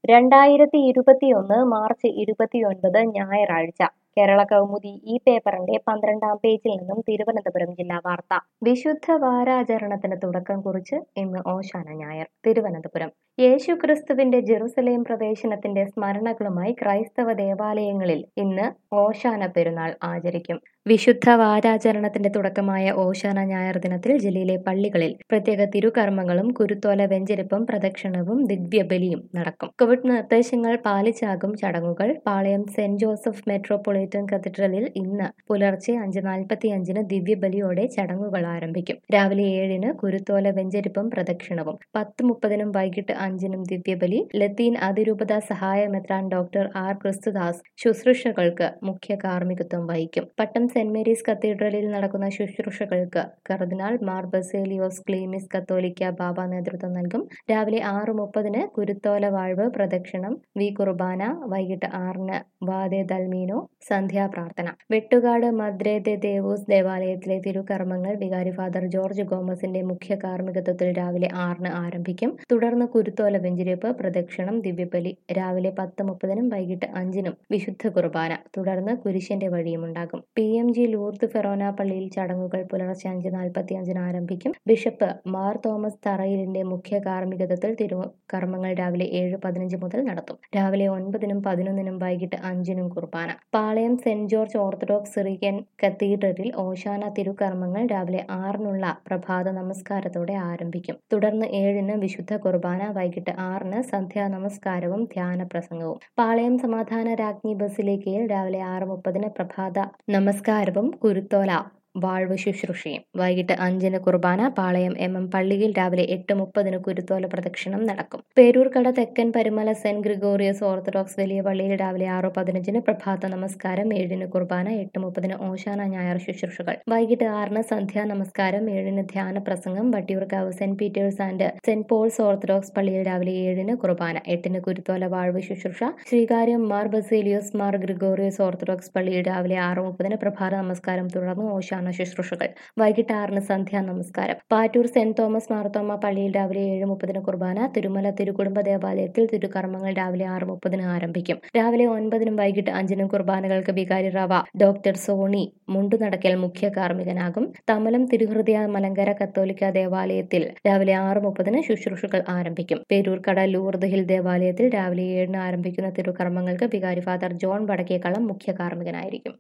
രണ്ടായിരത്തി ഇരുപത്തിയൊന്ന് മാർച്ച് ഇരുപത്തിയൊൻപത് ഞായറാഴ്ച കേരള കൗമുദി ഈ പേപ്പറിന്റെ പന്ത്രണ്ടാം പേജിൽ നിന്നും തിരുവനന്തപുരം ജില്ലാ വാർത്ത വിശുദ്ധ വാരാചരണത്തിന് തുടക്കം കുറിച്ച് ഇന്ന് ഓശാന ഞായർ തിരുവനന്തപുരം യേശു ക്രിസ്തുവിന്റെ ജെറുസലേം പ്രവേശനത്തിന്റെ സ്മരണകളുമായി ക്രൈസ്തവ ദേവാലയങ്ങളിൽ ഇന്ന് ഓശാന പെരുന്നാൾ ആചരിക്കും വിശുദ്ധ വാരാചരണത്തിന്റെ തുടക്കമായ ഓശാന ഞായർ ദിനത്തിൽ ജില്ലയിലെ പള്ളികളിൽ പ്രത്യേക തിരുകർമ്മങ്ങളും കുരുത്തോല വെഞ്ചരിപ്പും പ്രദക്ഷിണവും ദിവ്യബലിയും നടക്കും കോവിഡ് നിർദ്ദേശങ്ങൾ പാലിച്ചാകും ചടങ്ങുകൾ പാളയം സെന്റ് ജോസഫ് മെട്രോപൊളിറ്റൻ കത്തീഡ്രലിൽ ഇന്ന് പുലർച്ചെ അഞ്ച് നാൽപ്പത്തിയഞ്ചിന് ദിവ്യബലിയോടെ ചടങ്ങുകൾ ആരംഭിക്കും രാവിലെ ഏഴിന് കുരുത്തോല വെഞ്ചരിപ്പും പ്രദക്ഷിണവും പത്ത് മുപ്പതിനും വൈകിട്ട് അഞ്ചിനും ദിവ്യബലി ലത്തീൻ അതിരൂപത സഹായ മെത്രാൻ ഡോക്ടർ ആർ ക്രിസ്തുദാസ് ശുശ്രൂഷകൾക്ക് മുഖ്യ കാർമ്മികത്വം വഹിക്കും പട്ടം സെന്റ് മേരീസ് കത്തീഡ്രലിൽ നടക്കുന്ന ശുശ്രൂഷകൾക്ക് കർദിനാൾ മാർ ബസേലിയോസ് ക്ലീമിസ് കത്തോലിക്ക ബാബ നേതൃത്വം നൽകും രാവിലെ ആറ് മുപ്പതിന് കുരുത്തോല വാഴ്വ് പ്രദക്ഷിണം വി കുർബാന വൈകിട്ട് ആറിന് വാദേ ദൽമീനോ സന്ധ്യാപ്രാർത്ഥന വെട്ടുകാട് മദ്രേ ദെ ദേവൂസ് ദേവാലയത്തിലെ തിരുകർമ്മങ്ങൾ വികാരി ഫാദർ ജോർജ് ഗോമസിന്റെ മുഖ്യ കാർമ്മികത്വത്തിൽ രാവിലെ ആറിന് ആരംഭിക്കും തുടർന്ന് കുരുത്തോല വെഞ്ചിരിപ്പ് പ്രദക്ഷിണം ദിവ്യബലി രാവിലെ പത്ത് മുപ്പതിനും വൈകിട്ട് അഞ്ചിനും വിശുദ്ധ കുർബാന തുടർന്ന് കുരിശന്റെ വഴിയും ഉണ്ടാകും P M G Lourdes forane പള്ളിയിൽ ചടങ്ങുകൾ പുലർച്ചെ അഞ്ച് നാൽപ്പത്തി അഞ്ചിന് ആരംഭിക്കും ബിഷപ്പ് മാർ തോമസ് തറയിലിന്റെ മുഖ്യ കാർമ്മികത്വത്തിൽ തിരു കർമ്മങ്ങൾ രാവിലെ ഏഴ് പതിനഞ്ച് മുതൽ നടത്തും രാവിലെ ഒൻപതിനും പതിനൊന്നിനും വൈകിട്ട് അഞ്ചിനും കുർബാന Palayam Saint George Orthodox Syrian കത്തീഡ്രലിൽ ഓശാന തിരുകർമ്മങ്ങൾ രാവിലെ ആറിനുള്ള പ്രഭാത നമസ്കാരത്തോടെ ആരംഭിക്കും തുടർന്ന് ഏഴിന് വിശുദ്ധ കുർബാന വൈകിട്ട് ആറിന് സന്ധ്യാ നമസ്കാരവും ധ്യാന പ്രസംഗവും പാളയം സമാധാന രാജ്ഞി ബസിലിക്കയിൽ രാവിലെ ആറ് മുപ്പതിന് പ്രഭാത നമസ്കാരവും കുരുത്തോല വാഴ്വ് ശുശ്രൂഷയും വൈകിട്ട് അഞ്ചിന് കുർബാന പാളയം എം എം പള്ളിയിൽ രാവിലെ എട്ട് മുപ്പതിന് കുരുത്തോല പ്രദക്ഷിണം നടക്കും പേരൂർക്കട തെക്കൻ പരുമല സെന്റ് ഗ്രിഗോറിയസ് ഓർത്തഡോക്സ് വലിയ പള്ളിയിൽ രാവിലെ ആറ് പതിനഞ്ചിന് പ്രഭാത നമസ്കാരം ഏഴിന് കുർബാന എട്ട് മുപ്പതിന് ഓശാന ഞായർ ശുശ്രൂഷകൾ വൈകിട്ട് ആറിന് സന്ധ്യാ നമസ്കാരം ഏഴിന് ധ്യാന പ്രസംഗം Vattiyoorkavu Saint Peter's and Saint Paul's Orthodox പള്ളിയിൽ രാവിലെ ഏഴിന് കുർബാന എട്ടിന് കുരുത്തോല വാഴ്വ് ശുശ്രൂഷ Sreekaryam Mar Basileios Mar Gregorios Orthodox പള്ളിയിൽ രാവിലെ ആറ് മുപ്പതിന് പ്രഭാത നമസ്കാരം തുടർന്ന് ഓശാന ശുശ്രൂഷകൾ വൈകിട്ട് ആറിന് സന്ധ്യാ നമസ്കാരം പാറ്റൂർ സെന്റ് തോമസ് മാർത്തോമ പള്ളിയിൽ രാവിലെ ഏഴ് മുപ്പതിന് കുർബാന തിരുമല തിരുകുടുംബ ദേവാലയത്തിൽ തിരുകർമ്മങ്ങൾ രാവിലെ ആറ് മുപ്പതിന് ആരംഭിക്കും രാവിലെ ഒൻപതിനും വൈകിട്ട് അഞ്ചിനും കുർബാനകൾക്ക് വികാരി റവ ഡോക്ടർ സോണി മുണ്ടുനടക്കൽ മുഖ്യ കാർമ്മികനാകും തമലം തിരുഹൃദയ മലങ്കര കത്തോലിക്ക ദേവാലയത്തിൽ രാവിലെ ആറ് മുപ്പതിന് ശുശ്രൂഷകൾ ആരംഭിക്കും പേരൂർക്കട ലൂർദ് ഹിൽ ദേവാലയത്തിൽ രാവിലെ ഏഴിന് ആരംഭിക്കുന്ന തിരുകർമ്മങ്ങൾക്ക് വികാരി ഫാദർ ജോൺ വടക്കേക്കളം മുഖ്യ കാർമ്മികനായിരിക്കും